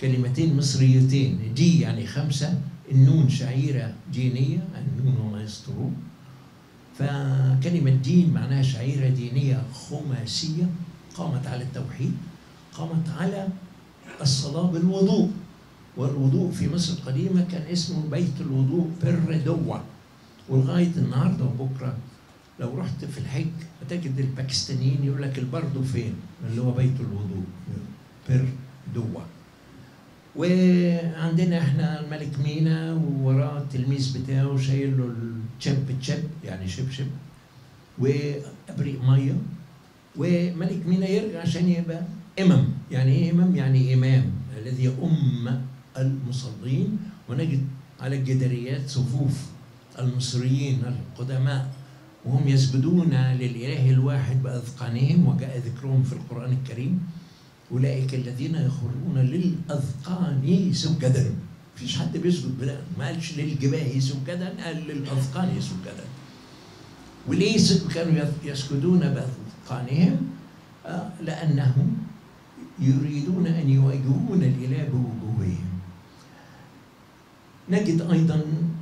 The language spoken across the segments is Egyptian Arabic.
كلمتين مصريتين دي يعني خمسة النون شعيرة دينية النون وما يسطرون فكلمة دين معناها شعيرة دينية خماسية قامت على التوحيد قامت على الصلاة بالوضوء والوضوء في مصر القديمة كان اسمه بيت الوضوء بردوة ولغاية النهاردة وبكرة لو رحت في الحج هتجد الباكستانيين يقول لك البردو فين اللي هو بيت الوضوء بردوة وعندنا احنا الملك مينا ووراه التلميذ بتاعه شايل له الشب تشب يعني شبشب وابريق ميه وملك مينا يرجع عشان يبقى امم يعني ايه امام يعني امام الذي يؤم المصلين ونجد على الجداريات صفوف المصريين القدماء وهم يسجدون للاله الواحد باذقانهم وجاء ذكرهم في القران الكريم اولئك الذين يخرون للاذقان سجدا مفيش حد بيسجد بلا ما قالش للجباه سجدا قال للاذقان سجدا وليه كانوا يسجدون باذقانهم آه لانهم يريدون ان يواجهون الاله بوجوههم نجد ايضا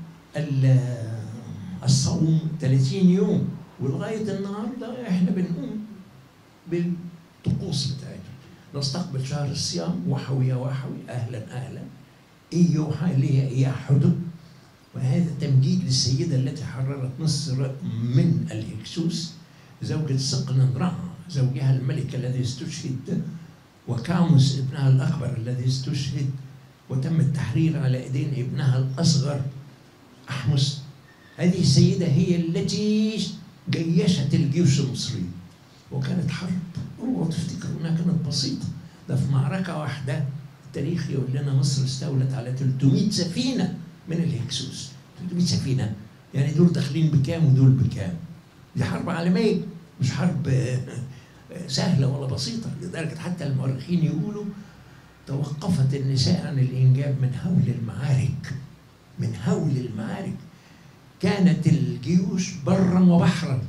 الصوم 30 يوم ولغايه النهارده احنا بنقوم بالطقوس بتاعتنا نستقبل شهر الصيام وحوي يا وحوي اهلا اهلا إيه يوحى لي إياه حدب وهذا تمجيد للسيدة التي حررت مصر من الهكسوس زوجة سقن رع زوجها الملك الذي استشهد وكاموس ابنها الأكبر الذي استشهد وتم التحرير على ايدين ابنها الاصغر احمس هذه السيده هي التي جيشت الجيوش المصري وكانت حرب اوعوا تفتكروا انها كانت بسيطه ده في معركه واحده التاريخ يقول لنا مصر استولت على 300 سفينه من الهكسوس 300 سفينه يعني دول داخلين بكام ودول بكام دي حرب عالميه مش حرب سهله ولا بسيطه لدرجه حتى المؤرخين يقولوا توقفت النساء عن الإنجاب من هول المعارك من هول المعارك كانت الجيوش برا وبحرا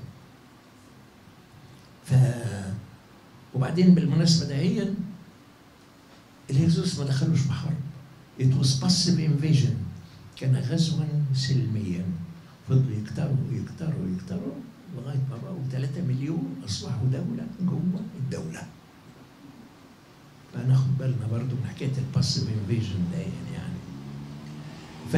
ف وبعدين بالمناسبة دهيا الهكسوس ما دخلوش بحرب it was passive invasion كان غزوا سلميا فضلوا يكتروا يكتروا يكتروا لغاية ما بقوا 3 مليون أصبحوا دولة جوه الدولة فناخد بالنا برضو من حكايه الباسيف انفيجن ده يعني ف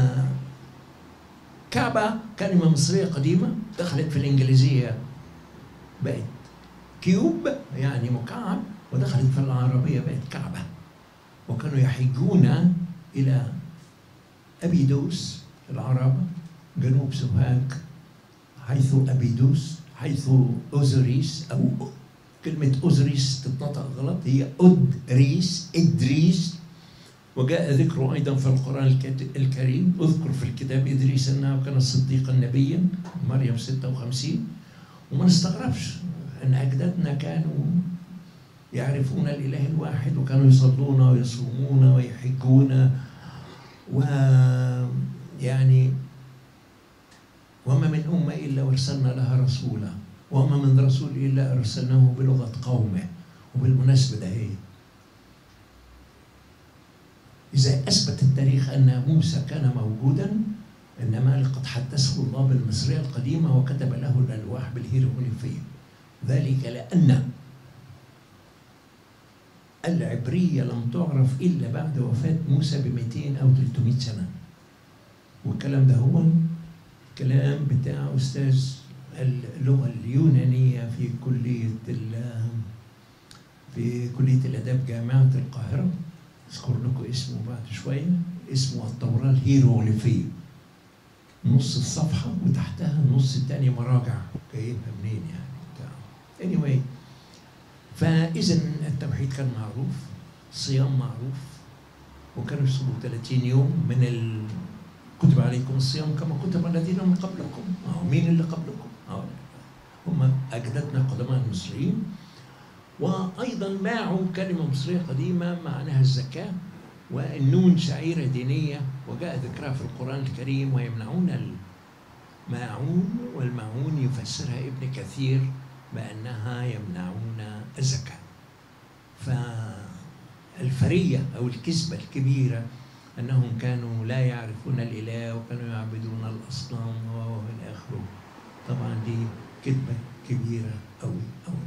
كعبة كلمة مصرية قديمة دخلت في الإنجليزية بقت كيوب يعني مكعب ودخلت في العربية بقت كعبة وكانوا يحجون إلى أبيدوس العرب جنوب سوهاج حيث أبيدوس حيث أوزوريس أو كلمة أوزريس تتنطق غلط هي أدريس إدريس وجاء ذكره أيضا في القرآن الكريم اذكر في الكتاب إدريس أنه كان صديقا نبيا مريم 56 وما نستغربش أن أجدادنا كانوا يعرفون الإله الواحد وكانوا يصلون ويصومون ويحجون ويعني وما من أمة إلا وارسلنا لها رسولا وما من رسول إلا أرسلناه بلغة قومه وبالمناسبة ده هي إذا أثبت التاريخ أن موسى كان موجودا إنما لقد حدثه الله بالمصرية القديمة وكتب له الألواح بالهيروغليفية ذلك لأن العبرية لم تعرف إلا بعد وفاة موسى ب 200 أو 300 سنة والكلام ده هو كلام بتاع أستاذ اللغة اليونانية في كلية في كلية الآداب جامعة القاهرة أذكر لكم اسمه بعد شوية اسمه التوراة الهيروغليفية نص الصفحة وتحتها النص الثاني مراجع جايبها منين يعني بتاع anyway فإذا التوحيد كان معروف الصيام معروف وكانوا يصوموا 30 يوم من ال... كتب عليكم الصيام كما كتب الذين من قبلكم أو مين اللي قبلكم أو هم أجدادنا قدماء المصريين وأيضا باعوا كلمة مصرية قديمة معناها الزكاة والنون شعيرة دينية وجاء ذكرها في القرآن الكريم ويمنعون الماعون والماعون يفسرها ابن كثير بأنها يمنعون الزكاة ف الفرية أو الكذبة الكبيرة أنهم كانوا لا يعرفون الإله وكانوا يعبدون الأصنام وإلى آخره طبعا دي كذبة كبيرة أوي أوي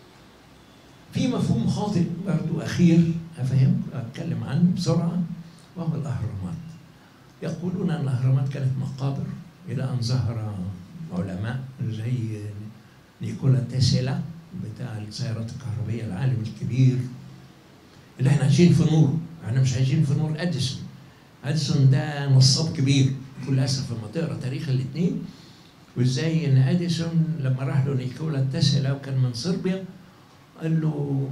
في مفهوم خاطئ برضو أخير أفهم أتكلم عنه بسرعة وهو الأهرامات يقولون أن الأهرامات كانت مقابر إلى أن ظهر علماء زي نيكولا تيسلا بتاع السيارات الكهربائية العالم الكبير اللي احنا عايشين في نور احنا مش عايشين في نور اديسون اديسون ده نصاب كبير بكل اسف لما تقرا تاريخ الاثنين وازاي ان اديسون لما راح له نيكولا تسلا وكان من صربيا قال له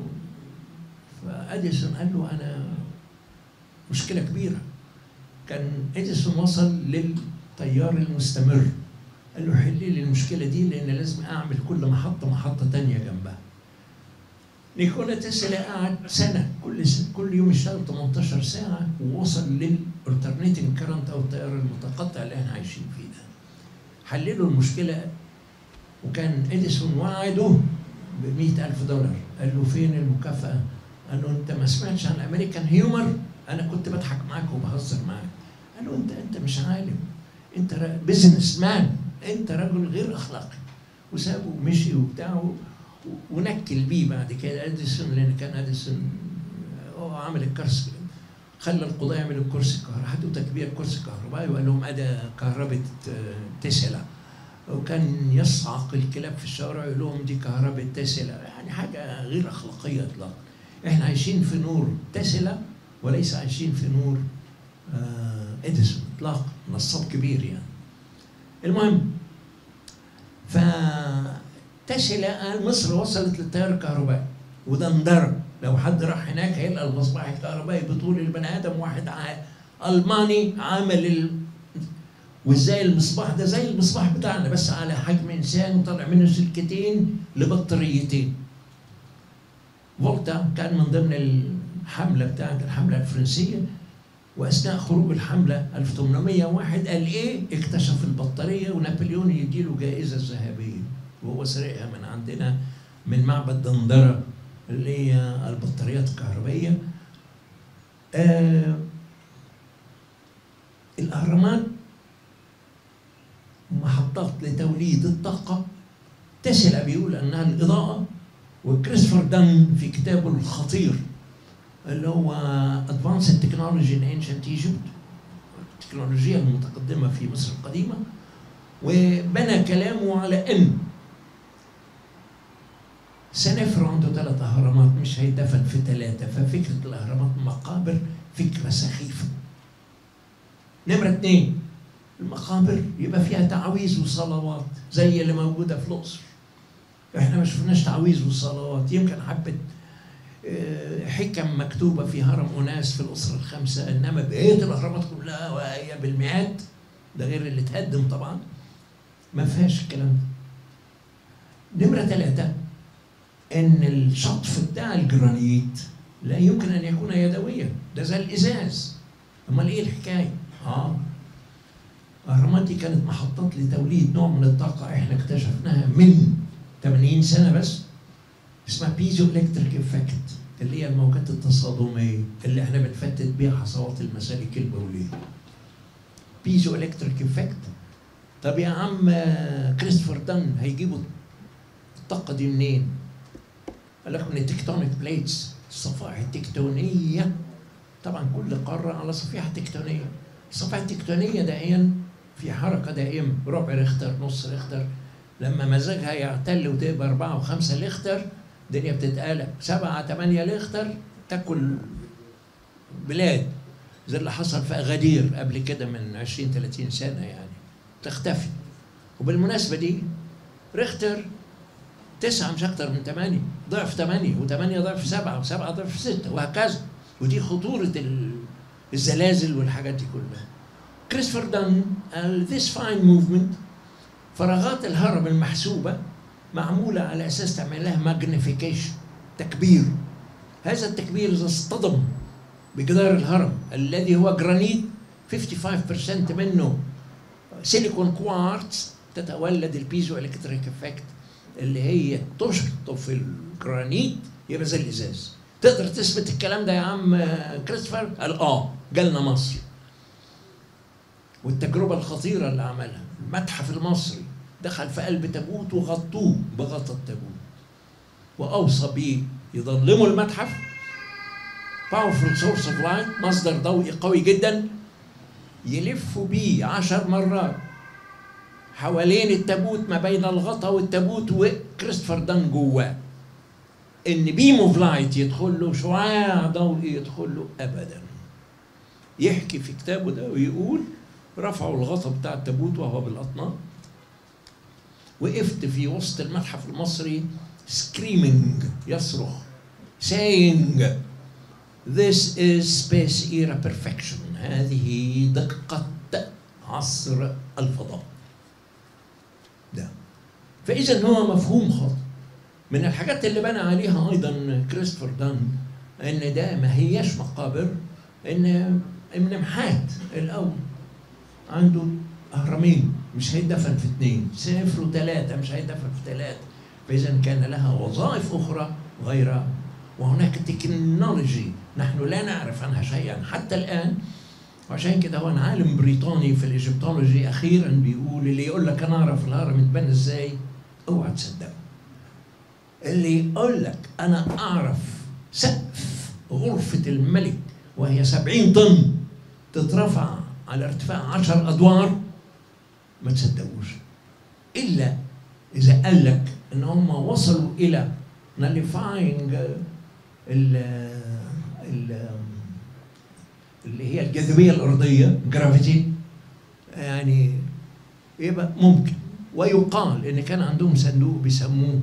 فاديسون قال له انا مشكله كبيره كان اديسون وصل للتيار المستمر قال له حل لي المشكله دي لان لازم اعمل كل محطه محطه تانية جنبها نيكولا تسلا قعد سنه كل سنة كل يوم يشتغل 18 ساعه ووصل للالترنيتنج كرنت او التيار المتقطع اللي احنا عايشين فيه ده حللوا المشكله وكان اديسون وعده ب ألف دولار قال له فين المكافاه؟ قال له انت ما سمعتش عن امريكان هيومر؟ انا كنت بضحك معاك وبهزر معاك قال له انت انت مش عالم انت بزنس مان انت رجل غير اخلاقي وسابه ومشي وبتاع ونكل بيه بعد كده اديسون لان كان اديسون هو عامل الكرسي خلى القضاء يعملوا الكرسي الكهربائي حطوا تكبير كرسي كهربائي وقال لهم ادى كهرباء تسلا وكان يصعق الكلاب في الشوارع يقول لهم دي كهرباء تسلا يعني حاجه غير اخلاقيه اطلاقا احنا عايشين في نور تسلا وليس عايشين في نور اديسون اطلاقا نصاب كبير يعني المهم ف تسلا قال مصر وصلت للتيار الكهربائي وده اندرج لو حد راح هناك هيلقى المصباح الكهربائي بطول البني ادم واحد الماني عامل ال... وازاي المصباح ده زي المصباح بتاعنا بس على حجم انسان وطلع منه سلكتين لبطاريتين فولتا كان من ضمن الحمله بتاعت الحمله الفرنسيه واثناء خروج الحمله 1801 قال ايه اكتشف البطاريه ونابليون يديله جائزه ذهبيه وهو سرقها من عندنا من معبد دندره اللي هي البطاريات الكهربائيه آه الاهرامات محطات لتوليد الطاقه تسلا بيقول انها الاضاءه وكريستوفر دان في كتابه الخطير اللي هو ادفانس تكنولوجي ان انشنت ايجيبت التكنولوجيا المتقدمه في مصر القديمه وبنى كلامه على ان سنفر عنده ثلاث اهرامات مش هيدفن في ثلاثه ففكره الاهرامات مقابر فكره سخيفه نمره اثنين المقابر يبقى فيها تعاويذ وصلوات زي اللي موجوده في الاقصر احنا ما شفناش تعاويذ وصلوات يمكن حبه حكم مكتوبة في هرم أناس في الأسرة الخمسة إنما بقية الأهرامات كلها وهي بالمئات ده غير اللي اتهدم طبعا ما فيهاش الكلام ده نمرة ثلاثة إن الشطف بتاع الجرانيت لا يمكن أن يكون يدويا ده زي الإزاز أمال إيه الحكاية؟ آه الأهرامات دي كانت محطات لتوليد نوع من الطاقة إحنا اكتشفناها من 80 سنة بس اسمها بيزو الكتريك افكت اللي هي الموجات التصادميه اللي احنا بنفتت بيها حصوات المسالك البوليه. بيزو الكتريك افكت طب يا عم كريستوفر دان هيجيبوا الطاقه دي منين؟ قال لك من التكتونيك بليتس الصفائح التكتونيه طبعا كل قاره على صفيحه تكتونيه الصفائح التكتونيه دائما في حركه دائمه ربع ريختر نص ريختر لما مزاجها يعتل وتبقى أربعة وخمسة ليختر الدنيا بتتقلب سبعة ثمانية ليختر تاكل بلاد زي اللي حصل في أغادير قبل كده من 20 30 سنة يعني تختفي وبالمناسبة دي ريختر تسعة مش أكتر من ثمانية ضعف ثمانية وثمانية ضعف سبعة وسبعة ضعف ستة وهكذا ودي خطورة الزلازل والحاجات دي كلها كريستوفر دان قال this fine movement فراغات الهرم المحسوبة معمولة على أساس تعمل لها ماجنيفيكيشن تكبير هذا التكبير إذا اصطدم بجدار الهرم الذي هو جرانيت 55% منه سيليكون كوارتز تتولد البيزو الكتريك افكت اللي هي تشطف الجرانيت يبقى زي الازاز تقدر تثبت الكلام ده يا عم كريستوفر قال اه جالنا مصر والتجربة الخطيرة اللي عملها المتحف المصري دخل في قلب تابوت وغطوه بغطا التابوت وأوصى بيه يضلموا المتحف powerful source of light مصدر ضوئي قوي جدا يلفوا بيه عشر مرات حوالين التابوت ما بين الغطا والتابوت وكريستوفر دان جواه ان بيم اوف لايت يدخل له شعاع ضوئي يدخل له ابدا يحكي في كتابه ده ويقول رفعوا الغطا بتاع التابوت وهو بالاطنان وقفت في وسط المتحف المصري screaming يصرخ saying this is space era perfection هذه دقة عصر الفضاء ده فإذا هو مفهوم خاطئ من الحاجات اللي بنى عليها أيضا كريستوفر دان إن ده ما هياش مقابر إن ابن محات الأول عنده أهرامين مش هيدفن في اثنين سافروا ثلاثة مش هيدفن في ثلاثة فإذا كان لها وظائف أخرى غير وهناك تكنولوجي نحن لا نعرف عنها شيئا حتى الآن وعشان كده هو عالم بريطاني في الايجيبتولوجي اخيرا بيقول اللي يقول لك انا اعرف الهرم اتبنى ازاي اوعى تصدقه اللي يقول لك انا اعرف سقف غرفة الملك وهي سبعين طن تترفع على ارتفاع عشر ادوار ما تصدقوش الا اذا قال لك ان هم وصلوا الى ناليفاينج ال ال اللي هي الجاذبيه الارضيه جرافيتي يعني يبقى ممكن ويقال ان كان عندهم صندوق بيسموه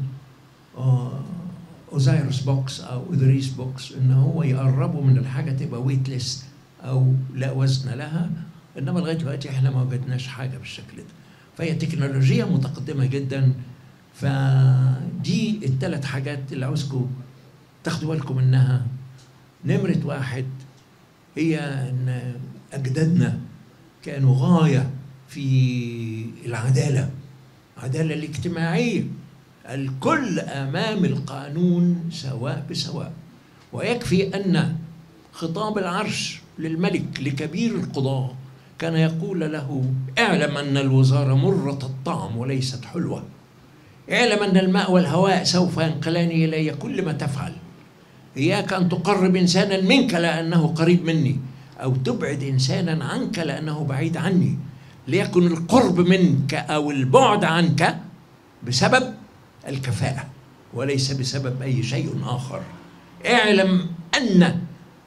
اوزايروس بوكس او اوزيريس بوكس ان هو يقربوا من الحاجه تبقى ويتلس او لا وزن لها انما لغايه دلوقتي احنا ما وجدناش حاجه بالشكل ده فهي تكنولوجيا متقدمه جدا فدي الثلاث حاجات اللي عاوزكم تاخدوا بالكم منها نمره واحد هي ان اجدادنا كانوا غايه في العداله العداله الاجتماعيه الكل امام القانون سواء بسواء ويكفي ان خطاب العرش للملك لكبير القضاه كان يقول له اعلم ان الوزاره مره الطعم وليست حلوه اعلم ان الماء والهواء سوف ينقلان الي كل ما تفعل إياك أن تقرب إنسانا منك لأنه قريب مني أو تبعد إنسانا عنك لأنه بعيد عني ليكن القرب منك أو البعد عنك بسبب الكفاءة وليس بسبب أي شيء آخر اعلم أن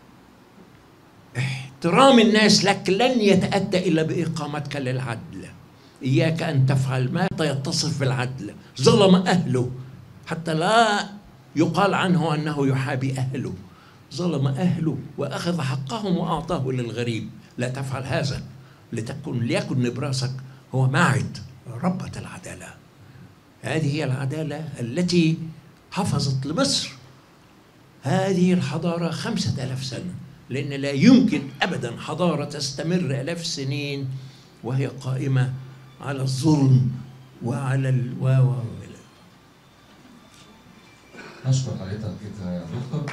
احترام الناس لك لن يتأتى إلا بإقامتك للعدل إياك أن تفعل ما يتصف بالعدل ظلم أهله حتى لا يقال عنه انه يحابي اهله ظلم اهله واخذ حقهم واعطاه للغريب لا تفعل هذا لتكن ليكن نبراسك هو معد ربة العدالة هذه هي العدالة التي حفظت لمصر هذه الحضارة خمسة ألاف سنة لأن لا يمكن أبدا حضارة تستمر ألاف سنين وهي قائمة على الظلم وعلى ال و و نشكر حضرتك جدا يا دكتور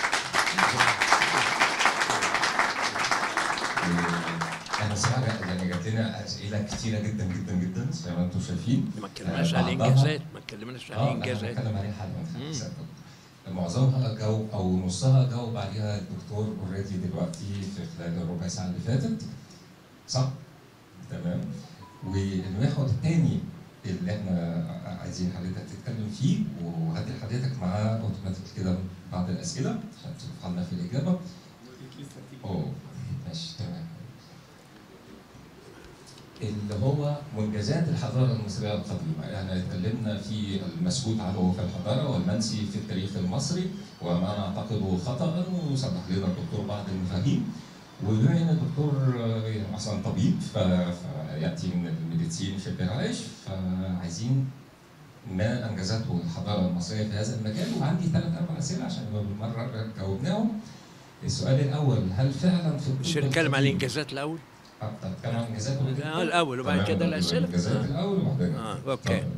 انا صراحه يعني جات لنا اسئله كتيره جدا جدا جدا زي ما انتم شايفين ما اتكلمناش على بعضها- الانجازات ما اتكلمناش على اه انا الانجازات بتكلم عليه حالا مم. معظمها جاوب او نصها جاوب عليها الدكتور اوريدي دلوقتي في خلال الربع ساعه اللي فاتت صح؟ تمام والمحور الثاني اللي احنا عايزين حضرتك تتكلم فيه وهدي حضرتك معاه اوتوماتيك كده بعض الاسئله عشان ترفع لنا في الاجابه اوه ماشي تمام اللي هو منجزات الحضاره المصريه القديمه، يعني اتكلمنا في المسكوت عنه في الحضاره والمنسي في التاريخ المصري وما نعتقده خطا وصلح لنا الدكتور بعض المفاهيم وبما ان الدكتور آه، اصلا طبيب ف- فياتي من الميديسين في العيش فعايزين ما انجزته الحضاره المصريه في هذا المجال وعندي ثلاث اربع اسئله عشان يبقى بالمره جاوبناهم. السؤال الاول هل فعلا في مش الطب هنتكلم على القديم- الانجازات الاول آه، طب كان عن انجازاته لا، الاول وبعد تمام، كده يبقى الاسئله الانجازات آه. الاول وبعدين اه اوكي اتفضل.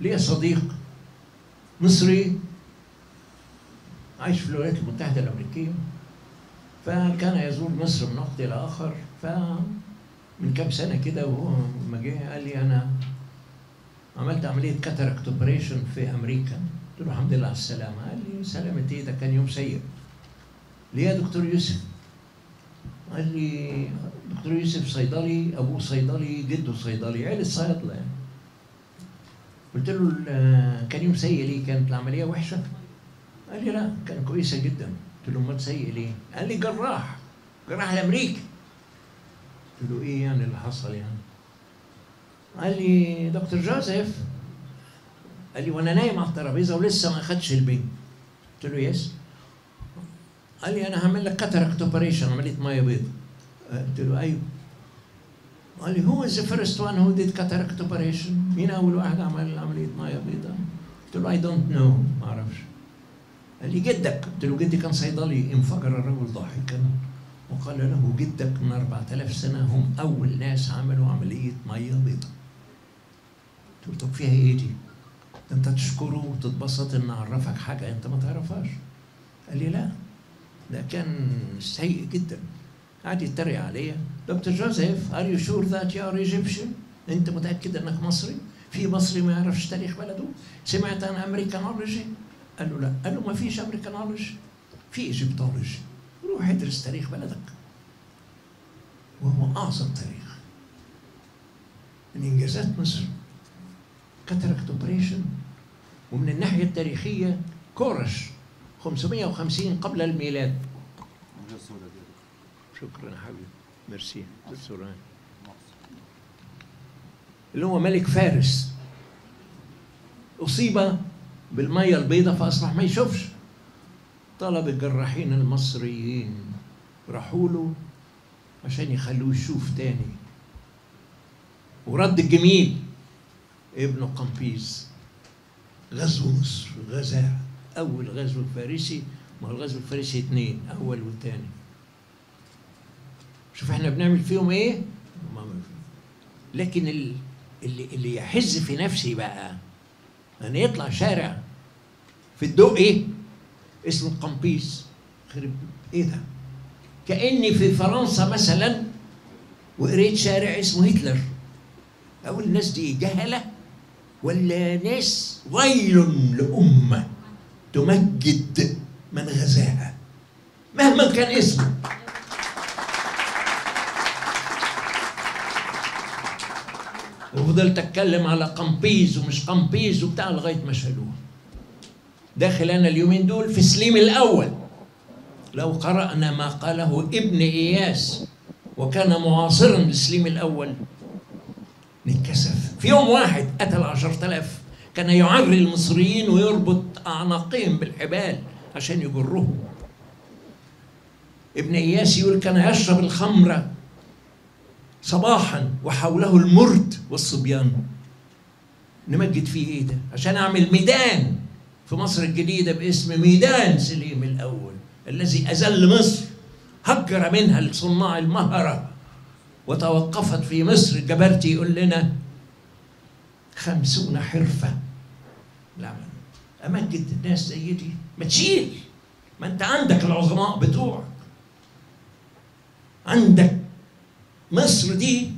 ليا صديق مصري عايش في الولايات المتحدة الأمريكية فكان يزور مصر من وقت إلى آخر فمن كام سنة كده وهو لما جه قال لي أنا عملت عملية كاتاراكت اوبريشن في أمريكا قلت له الحمد لله على السلامة قال لي سلامة إيه ده كان يوم سيء ليه يا دكتور يوسف قال لي دكتور يوسف صيدلي أبوه صيدلي جده صيدلي عيلة صيادلة يعني قلت له ال- كان يوم سيء ليه كانت العملية وحشة قال لي لا كان كويسة جدا قلت له امال سيء ليه؟ قال لي جراح جراح الامريكي قلت له ايه يعني اللي حصل يعني؟ قال لي دكتور جوزيف قال لي وانا نايم على الترابيزه ولسه ما اخدش البين قلت له يس قال لي انا هعمل لك كاتاراكت اوبريشن عمليه ميه بيضاء قلت له ايوه قال لي هو ذا فيرست وان هو ديد كاتاراكت اوبريشن مين اول واحد عمل عمليه ميه بيضاء قلت له اي دونت نو ما اعرفش قال لي جدك قلت له جدي كان صيدلي انفجر الرجل ضاحكا وقال له جدك من 4000 سنه هم اول ناس عملوا عمليه ميه بيضاء قلت له طب فيها ايه دي؟ ده انت تشكره وتتبسط ان عرفك حاجه انت ما تعرفهاش قال لي لا ده كان سيء جدا قعد يتريق عليا دكتور جوزيف ار يو شور ذات يو ار ايجيبشن انت متاكد انك مصري في مصري ما يعرفش تاريخ بلده سمعت عن امريكانولوجي قال له لا قال له ما فيش امريكانولوجي في ايجيبتولوجي روح ادرس تاريخ بلدك وهو اعظم تاريخ من انجازات مصر كاتاراكت اوبريشن ومن الناحيه التاريخيه كورش 550 قبل الميلاد شكرا يا حبيبي ميرسي دكتور اللي هو ملك فارس اصيب بالميه البيضاء فاصبح ما يشوفش طلب الجراحين المصريين راحوا له عشان يخلوه يشوف تاني ورد الجميل ابنه قمبيز غزو مصر غزا اول غزو فارسي ما هو الغزو الفارسي اتنين اول والتاني شوف احنا بنعمل فيهم ايه ما ما- لكن ال- اللي اللي يحز في نفسي بقى ان يطلع شارع في الدقي اسمه قمبيز خرب ايه ده كاني في فرنسا مثلا وقريت شارع اسمه هتلر اقول الناس دي جهله ولا ناس ويل لامه تمجد من غزاها مهما كان اسمه وفضلت اتكلم على قمبيز ومش قمبيز وبتاع لغايه ما شالوها داخل انا اليومين دول في سليم الاول لو قرانا ما قاله ابن اياس وكان معاصرا لسليم الاول نتكسف في يوم واحد قتل عشرة آلاف كان يعري المصريين ويربط أعناقهم بالحبال عشان يجرهم ابن إياس يقول كان يشرب الخمر صباحا وحوله المرد والصبيان نمجد فيه ايه ده عشان اعمل ميدان في مصر الجديدة باسم ميدان سليم الأول الذي أذل مصر هجر منها الصناع المهرة وتوقفت في مصر الجبرتي يقول لنا خمسون حرفة لا أمجد الناس زي دي ما تشيل ما أنت عندك العظماء بتوعك عندك مصر دي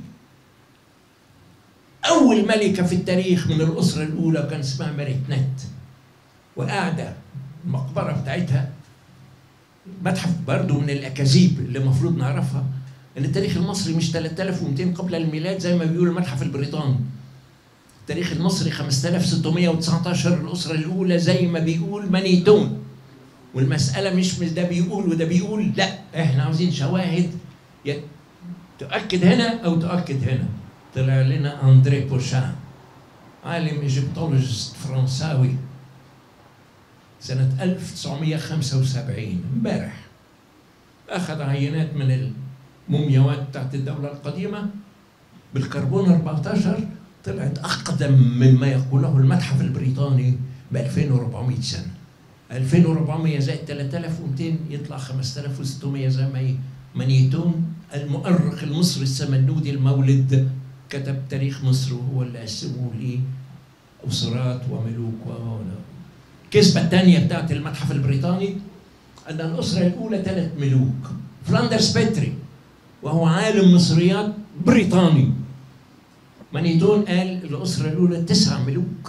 أول ملكة في التاريخ من الأسرة الأولى كان اسمها ملك نت وقاعدة المقبرة بتاعتها متحف برضو من الأكاذيب اللي المفروض نعرفها ان التاريخ المصري مش 3200 قبل الميلاد زي ما بيقول المتحف البريطاني التاريخ المصري 5619 الاسره الاولى زي ما بيقول مانيتون والمساله مش من ده بيقول وده بيقول لا احنا عاوزين شواهد ي- تؤكد هنا او تؤكد هنا طلع لنا اندري بوشان عالم ايجيبتولوجيست فرنساوي سنة 1975 امبارح أخذ عينات من المومياوات بتاعت الدولة القديمة بالكربون 14 طلعت أقدم مما يقوله المتحف البريطاني ب 2400 سنة 2400 زائد 3200 يطلع 5600 زي ما ي- مانيتون المؤرخ المصري السمنودي المولد كتب تاريخ مصر وهو اللي قسموه ليه اسرات وملوك و الكذبه الثانيه بتاعت المتحف البريطاني ان الاسره الاولى ثلاث ملوك فلاندرز بيتري وهو عالم مصريات بريطاني مانيتون قال الاسره الاولى تسع ملوك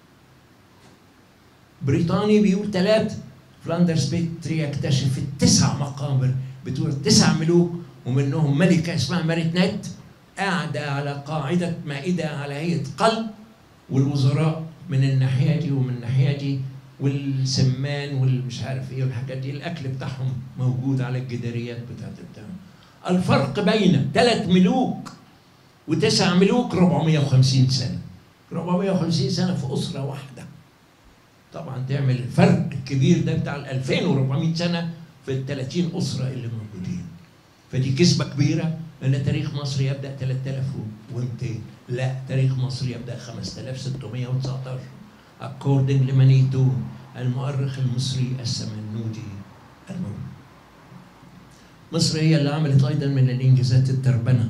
بريطاني بيقول ثلاثه فلاندرز بيتري يكتشف التسع مقابر بتوع تسع ملوك ومنهم ملكه اسمها ماريت نت قاعده على قاعده مائده على هيئه قلب والوزراء من الناحيه دي ومن الناحيه دي والسمان والمش عارف ايه والحاجات دي الاكل بتاعهم موجود على الجداريات بتاعت بتاعهم الفرق بين ثلاث ملوك وتسع ملوك 450 سنه 450 سنه في اسره واحده طبعا تعمل الفرق الكبير ده بتاع ال 2400 سنه في ال 30 اسره اللي موجودين فدي كذبه كبيره ان تاريخ مصر يبدا 3200 لا تاريخ مصر يبدا 5619 according لمانيتو المؤرخ المصري السمنودي الموجود مصر هي اللي عملت ايضا من الانجازات التربنه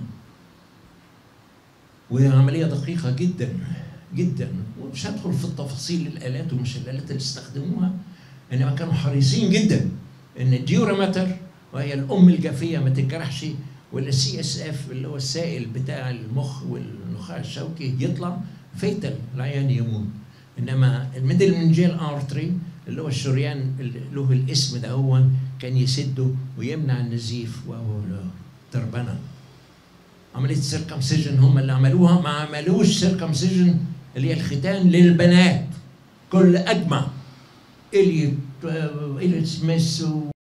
وهي عمليه دقيقه جدا جدا ومش هدخل في التفاصيل الالات ومش الالات اللي استخدموها انما كانوا حريصين جدا ان الديورامتر وهي الام الجافيه ما تتجرحش والسي اس اف اللي هو السائل بتاع المخ والنخاع الشوكي يطلع فيتل العيان يموت انما الميدل منجيل ارتري اللي هو الشريان اللي له الاسم ده هو كان يسده ويمنع النزيف وهو تربنه عمليه السيركمسيجن هم اللي عملوها ما عملوش سيركمسيجن اللي هي الختان للبنات كل اجمع اليوت اليوت سميث